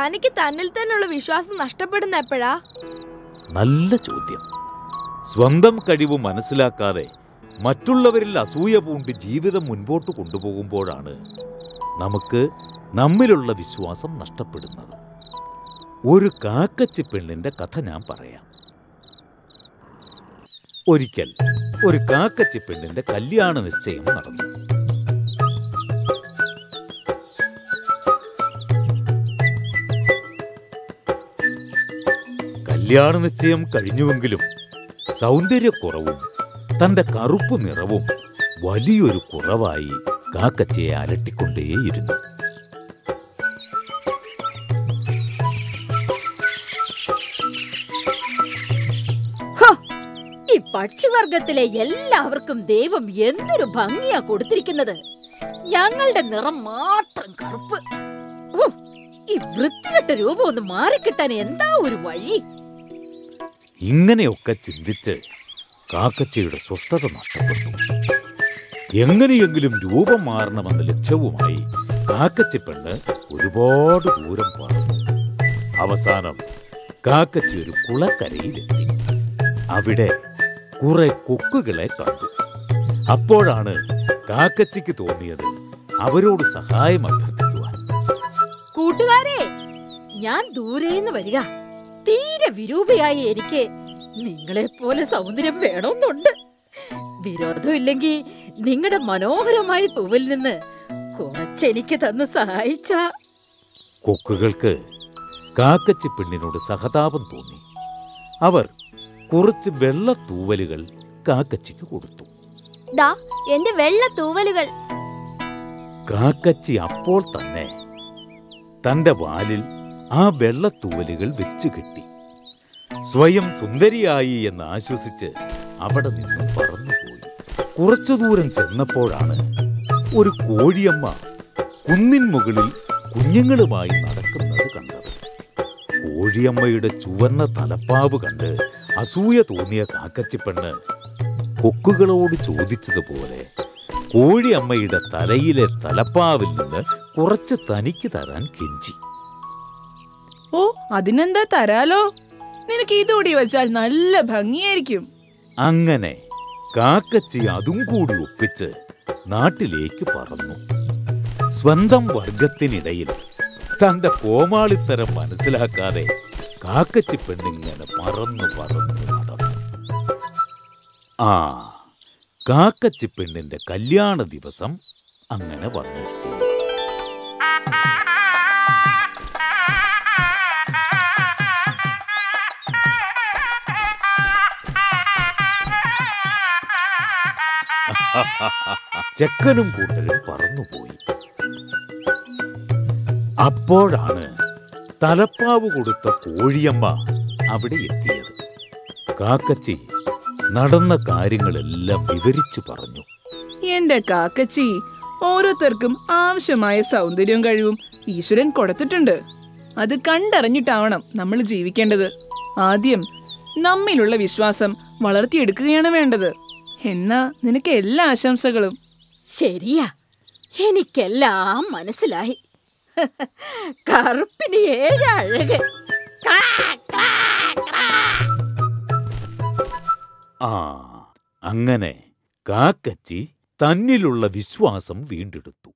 തനിക്ക് തന്നിൽ തന്നെയുള്ള വിശ്വാസം നഷ്ടപ്പെടുന്ന എപ്പോഴാ നല്ല ചോദ്യം സ്വന്തം കഴിവ് മനസ്സിലാക്കാതെ മറ്റുള്ളവരിൽ അസൂയ പൂണ്ട് ജീവിതം മുൻപോട്ട് കൊണ്ടുപോകുമ്പോഴാണ് നമുക്ക് നമ്മിലുള്ള വിശ്വാസം നഷ്ടപ്പെടുന്നത് ഒരു കാക്കച്ചി പെണ്ണിന്റെ കഥ ഞാൻ പറയാം ഒരിക്കൽ ഒരു കാക്കച്ചി പെണ്ണിന്റെ കല്യാണ നിശ്ചയം നടന്നു കല്യാണ നിശ്ചയം കഴിഞ്ഞുവെങ്കിലും സൗന്ദര്യക്കുറവും തന്റെ കറുപ്പ് നിറവും വലിയൊരു കുറവായി കാക്കച്ചയെ അലട്ടിക്കൊണ്ടേയിരുന്നു ഹോ, ഈ പക്ഷിവർഗത്തിലെ എല്ലാവർക്കും ദൈവം എന്തൊരു ഭംഗിയാ കൊടുത്തിരിക്കുന്നത് ഞങ്ങളുടെ നിറം മാത്രം കറുപ്പ് ഹോ, ഈ വൃത്തികെട്ട രൂപം ഒന്ന് മാറിക്കിട്ടാൻ എന്താ ഒരു വഴി ഇങ്ങനെയൊക്കെ ചിന്തിച്ച് കാക്കച്ചയുടെ സ്വസ്ഥത നഷ്ടപ്പെട്ടു എങ്ങനെയെങ്കിലും രൂപം മാറണമെന്ന ലക്ഷ്യവുമായി കാക്കച്ചി പെണ്ണ് ഒരുപാട് ദൂരം പറന്നു അവസാനം കാക്കച്ചി ഒരു കുളക്കരയിലെത്തി അവിടെ കുറെ കൊക്കുകളെ കണ്ടു അപ്പോഴാണ് കാക്കച്ചിക്ക് തോന്നിയത് അവരോട് സഹായം അഭ്യർത്ഥിക്കുവാൻ കൂട്ടുകാരെ ഞാൻ ദൂരേന്ന് വരിക തീരെ വിരൂപയായി എനിക്ക് നിങ്ങളെ പോലെ സൗന്ദര്യം വേണമെന്നുണ്ട് വിരോധമില്ലെങ്കിൽ നിങ്ങളുടെ മനോഹരമായ തൂവിൽ നിന്ന് കുറച്ചെനിക്ക് തന്ന് സഹായിച്ച കൊക്കുകൾക്ക് കാക്കച്ചി പെണ്ണിനോട് സഹതാപം തോന്നി അവർ കുറച്ച് വെള്ള തൂവലുകൾ കാക്കച്ചിക്ക് കൊടുത്തു ദാ എന്റെ വെള്ള തൂവലുകൾ കാക്കച്ചി അപ്പോൾ തന്നെ തന്റെ വാലിൽ ആ വെള്ള തൂവലുകൾ വെച്ചു കെട്ടി സ്വയം സുന്ദരിയായി എന്ന് ആശ്വസിച്ച് അവിടെ നിന്നും പറന്നുപോയി കുറച്ചു ദൂരം ചെന്നപ്പോഴാണ് ഒരു കോഴിയമ്മ കുന്നിൻ മുകളിൽ കുഞ്ഞുങ്ങളുമായി നടക്കുന്നത് കണ്ടത് കോഴിയമ്മയുടെ ചുവന്ന തലപ്പാവ് കണ്ട് അസൂയ തോന്നിയ കാക്കച്ചിപ്പെണ്ണ് കൊക്കുകളോട് ചോദിച്ചതുപോലെ കോഴിയമ്മയുടെ തലയിലെ തലപ്പാവിൽ നിന്ന് കുറച്ച് തനിക്ക് തരാൻ കെഞ്ചി ഓ അതിനെന്താ തരാലോ നിനക്ക് ഇതുകൂടി വെച്ചാൽ നല്ല ഭംഗിയായിരിക്കും അങ്ങനെ കാക്കച്ചി അതും കൂടി ഒപ്പിച്ച് നാട്ടിലേക്ക് പറന്നു സ്വന്തം വർഗത്തിനിടയിൽ തന്റെ കോമാളിത്തരം മനസ്സിലാക്കാതെ കാക്കച്ചി പെണ്ണിങ്ങനെ പറന്നു പറന്നു നടന്നു ആ കാക്കച്ചി പെണ്ണിന്റെ കല്യാണ ദിവസം അങ്ങനെ വന്നു ചെക്കനും കൂട്ടരും പറന്നുപോയി അപ്പോഴാണ് തലപ്പാവ് കൊടുത്ത കോഴിയമ്മ അവിടെ എത്തിയത് കാക്കച്ചി നടന്ന കാര്യങ്ങളെല്ലാം വിവരിച്ചു പറഞ്ഞു എന്റെ കാക്കച്ചി ഓരോരുത്തർക്കും ആവശ്യമായ സൗന്ദര്യവും കഴിവും ഈശ്വരൻ കൊടുത്തിട്ടുണ്ട് അത് കണ്ടറിഞ്ഞിട്ടാവണം നമ്മൾ ജീവിക്കേണ്ടത് ആദ്യം നമ്മിലുള്ള വിശ്വാസം വളർത്തിയെടുക്കുകയാണ് വേണ്ടത് എന്നാ നിനക്ക് എല്ലാ ആശംസകളും ശരിയാ എനിക്കെല്ലാം മനസ്സിലായി കറുപ്പിന് ഏഴ് അഴക് ക്രാ, ക്രാ, ക്രാ. ആ അങ്ങനെ കാക്കച്ചി തന്നിലുള്ള വിശ്വാസം വീണ്ടെടുത്തു